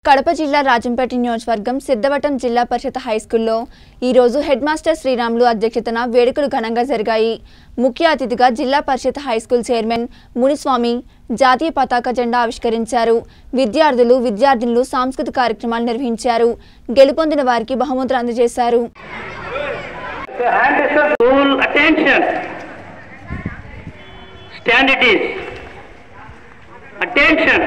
కడప జిల్లా రాజంపేట నియోజకవర్గం సిద్ధవటం జిల్లా పరిషత్ హైస్కూల్లో ఈరోజు హెడ్ మాస్టర్ శ్రీరాములు అధ్యక్షతన వేడుకలు ఘనంగా జరిగాయి ముఖ్య అతిథిగా జిల్లా పరిషత్ హైస్కూల్ చైర్మన్ మునిస్వామి జాతీయ పతాక జెండా ఆవిష్కరించారు విద్యార్థులు విద్యార్థినులు సాంస్కృతిక కార్యక్రమాలు నిర్వహించారు గెలుపొందిన వారికి బహుమతులు అందజేశారు The hand is up. Full attention. Stand it is. Attention.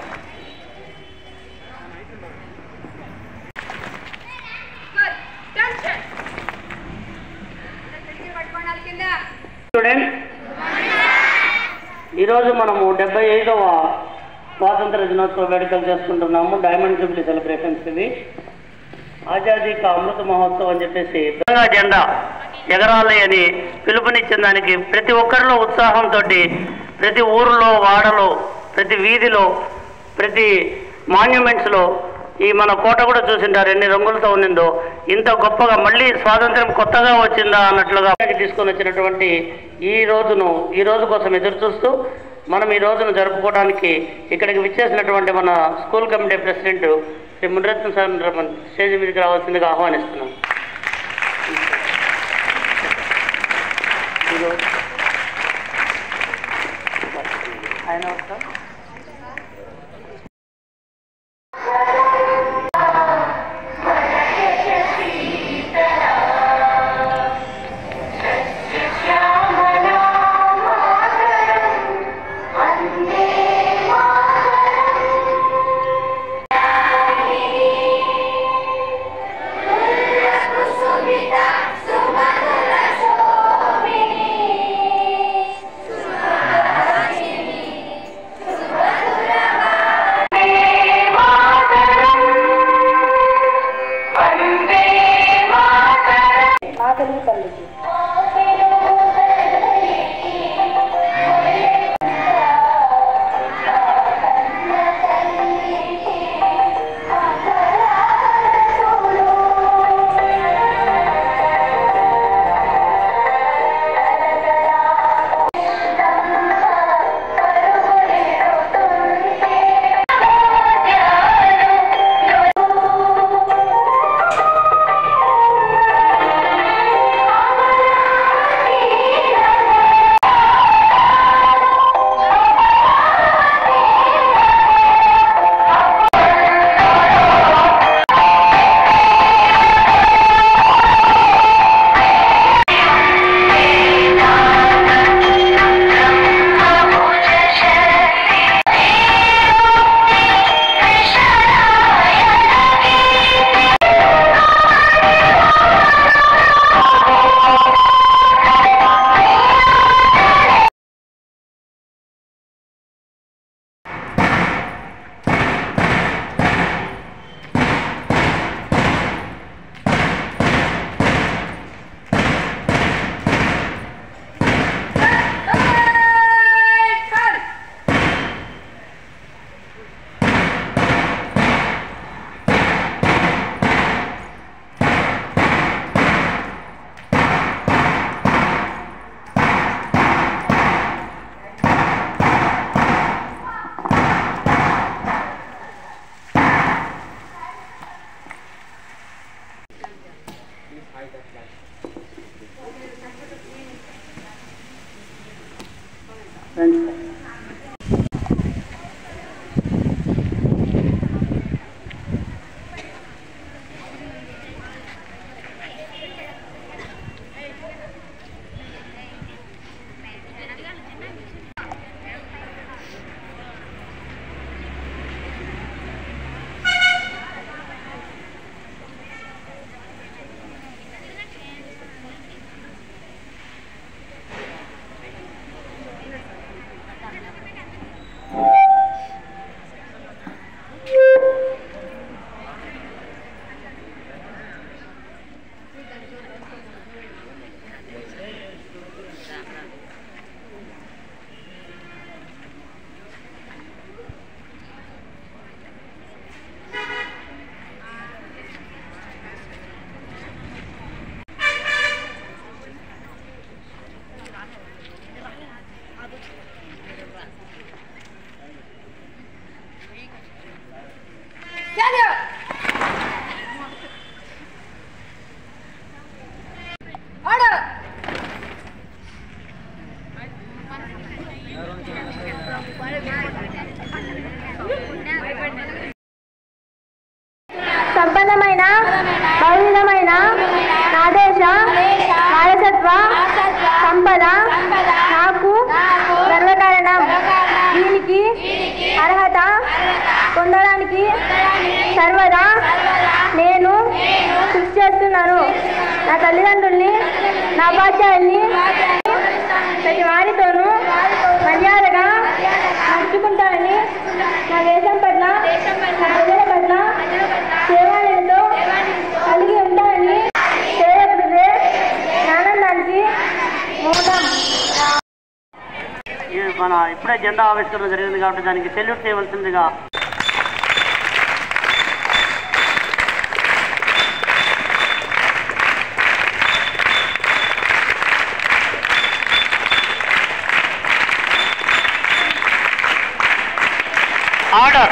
Student ఈరోజు మనము డెబ్బై ఐదవ స్వాతంత్ర దినోత్సవ వేడుకలు చేసుకుంటున్నాము డైమండ్ జూబ్లీ సెలబ్రేషన్స్ ఇవి ఆజాదీ కా అమృత మహోత్సవం అని చెప్పేసి తెలంగాణ జెండా ఎగరాలి అని పిలుపునిచ్చిన దానికి ప్రతి ఒక్కరిలో ఉత్సాహంతో ప్రతి ఊరిలో వాడలో ప్రతి వీధిలో ప్రతి మాన్యుమెంట్స్లో ఈ మన కోట కూడా చూసింటారు ఎన్ని రంగులతో ఉన్నిందో ఇంత గొప్పగా మళ్ళీ స్వాతంత్రం కొత్తగా వచ్చిందా అన్నట్లుగా తీసుకొని వచ్చినటువంటి ఈ రోజును ఈ రోజు కోసం ఎదురు చూస్తూ మనం ఈ రోజును జరుపుకోవడానికి ఇక్కడికి విచ్చేసినటువంటి మన school committee president Shri Muniratna sir stage మీదకి రావాల్సిందిగా ఆహ్వానిస్తున్నాం ఈరోజు ఆయన వస్తారు మాతరం సంపన్నమైన బహువిధమైన నా దేశ వారసత్వ సంపద నాకు గర్వకారణం దీనికి అర్హత పొందడానికి సర్వదా నేను కృషి చేస్తున్నాను నా తల్లిదండ్రుల్ని నా ఉపాధ్యాయుల్ని ప్రతి వారితోనూ మర్యాదగా నడుచుకుంటానని నా దేశం పట్ల నా ప్రజల పట్ల సేవాలయంతో కలిగి ఉంటానని చేయబడితే ఆనందానికి మూలం ఈ మన ఇప్పుడే జెండా ఆవిష్కరణ జరిగింది కాబట్టి దానికి సెల్యూట్ చేయవలసిందిగా ఆర్డర్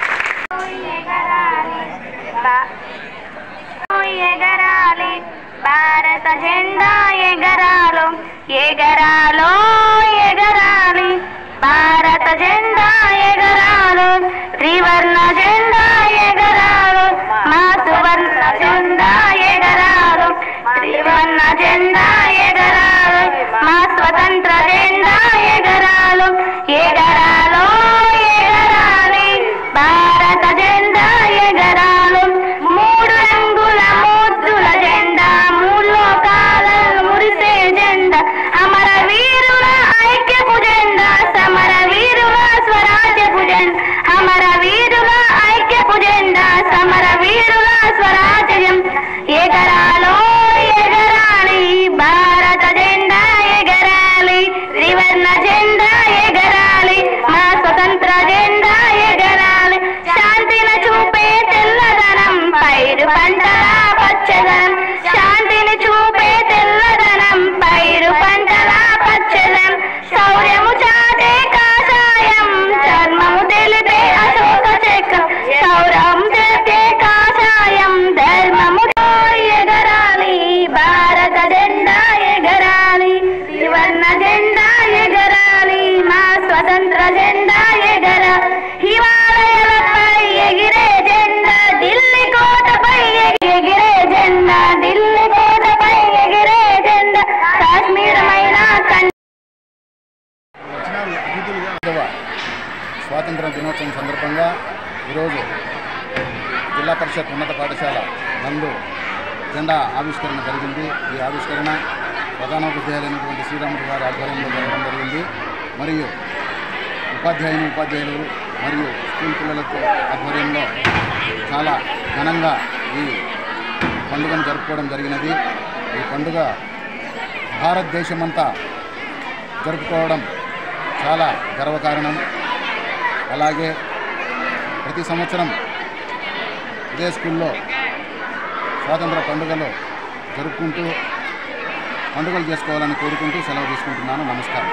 ఎగరాలి భారత జెండా ఎగరాలు ఎగరాలో ఎగరాలి భారత జెండా ఎగరాలు త్రివర్ణ జెండా ఎగరాలు మా సువర్ణ జెండా ఎగరాలు త్రివర్ణ జెండా ఎగరాలు మా స్వతంత్ర జెండా ఎగరాలు ఎగరాలో ఎగరాలి భారత జెండా ఎగరాలు మూడు రంగుల ముద్దుల జెండా మూడు లోకాలను మురిసే జెండా అమర వీరుల ఐక్యపు జెండా సమర వీరుల స్వరాజ్యపు జెండా అమర వీరుల ఐక్యపు జెండా సమర వీరుల స్వరాజ్యం ఎగరాలో ఎగరాలి భారత జెండా ఎగరాలి త్రివర్ణ జెండా ఎగరాలి మా స్వతంత్ర జెండా ఎగరాలి శాంతిని చూపే తెల్లదనం పైరు పంటల పచ్చదనం శాంతిని చూపే తెల్లదనం పైరు పంటల పచ్చదనం శౌర్యము చాటే కాషాయం చర్మము తెలిపే అశోక చక్రం శౌర్యం తెలిపే కాషాయం ధర్మము ఎగరాలి భారత జెండా ఎగరాలి త్రివర్ణ జెండా ఎగరాలి మా స్వతంత్ర జెండా ఎగర హిమాలయాలపై ఎగిరే జెండా ఢిల్లీ కోటపై ఎగిరే జెండా ఢిల్లీ కోటపై ఎగిరే జెండా కాశ్మీరమైన కన్ ఐదవ స్వాతంత్ర దినోత్సవం సందర్భంగా ఈరోజు జిల్లా పరిషత్ ఉన్నత పాఠశాల నందు జెండా ఆవిష్కరణ జరిగింది ఈ ఆవిష్కరణ ప్రధానోపాధ్యాయులైనటువంటి శ్రీరాములు గారి ఆధ్వర్యంలో జరగడం జరిగింది మరియు ఉపాధ్యాయుని ఉపాధ్యాయులు మరియు స్కూల్ పిల్లలతో ఆధ్వర్యంలో చాలా ఘనంగా ఈ పండుగను జరుపుకోవడం జరిగినది ఈ పండుగ భారతదేశమంతా జరుపుకోవడం చాలా గర్వకారణం అలాగే ప్రతి సంవత్సరం ఇదే స్కూల్లో స్వాతంత్ర పండుగలు జరుపుకుంటూ పండుగలు చేసుకోవాలని కోరుకుంటూ సెలవు తీసుకుంటున్నాను నమస్కారం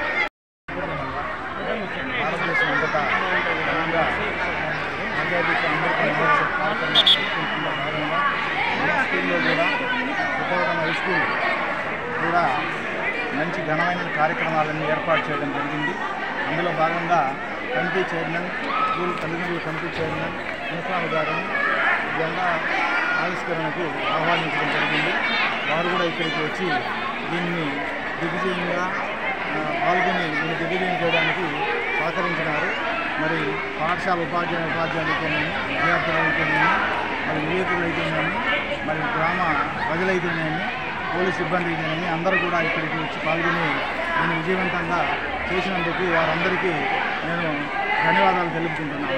భారతదేశం అంతటా ఘనంగా ఆజాదీకి అమృత మహోత్సవ్ కార్యక్రమం జరుపుకుంటున్న భాగంగా మన స్కూల్లో కూడా ఉత్తరాఖండ్ హై స్కూల్ కూడా మంచి ఘనమైన కార్యక్రమాలన్నీ ఏర్పాటు చేయడం జరిగింది అందులో భాగంగా కమిటీ చైర్మన్ స్కూల్ తల్లిదండ్రుల కమిటీ చైర్మన్ మున్స్వామి గారిని జెండా ఆవిష్కరణకు ఆహ్వానించడం జరిగింది వారు కూడా ఇక్కడికి వచ్చి దీన్ని దిగ్విజయంగా ఆ, పాల్గొని దీన్ని దిగ్విజయం చేయడానికి సహకరించినారు మరి పాఠశాల ఉపాధ్యాయ ఉపాధ్యాయులైతేనేమి విద్యార్థులైతేనేమి మరి వివేకులైతేనేమి మరి గ్రామ ప్రజలైతేనేమి పోలీస్ సిబ్బంది అయితేనేమి అందరూ కూడా ఇక్కడికి వచ్చి పాల్గొని దీన్ని విజయవంతంగా చేసినందుకు వారందరికీ నేను ధన్యవాదాలు తెలుపుకుంటున్నాను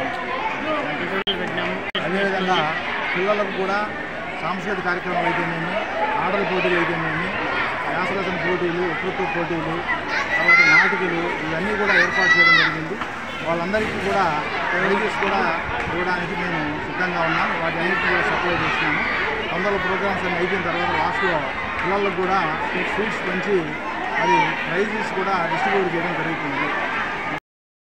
అదేవిధంగా పిల్లలకు కూడా సాంస్కృతిక కార్యక్రమాలు అయితేనేమి ఆటల పోటీలు అయితేనేమి వ్యాసరచన పోటీలు వక్తృత్వ పోటీలు తర్వాత నాటికలు ఇవన్నీ కూడా ఏర్పాటు చేయడం జరిగింది వాళ్ళందరికీ కూడా ప్రైజెస్ కూడా ఇవ్వడానికి మేము సిద్ధంగా ఉన్నాం వాటి అన్నింటినీ కూడా సప్లై చేస్తున్నాము తొందరలో ప్రోగ్రామ్స్ అన్ని అయిపోయిన తర్వాత లాస్ట్లో పిల్లలకు కూడా స్వీట్స్ పంచి మరి ప్రైజెస్ కూడా డిస్ట్రిబ్యూట్ చేయడం జరుగుతుంది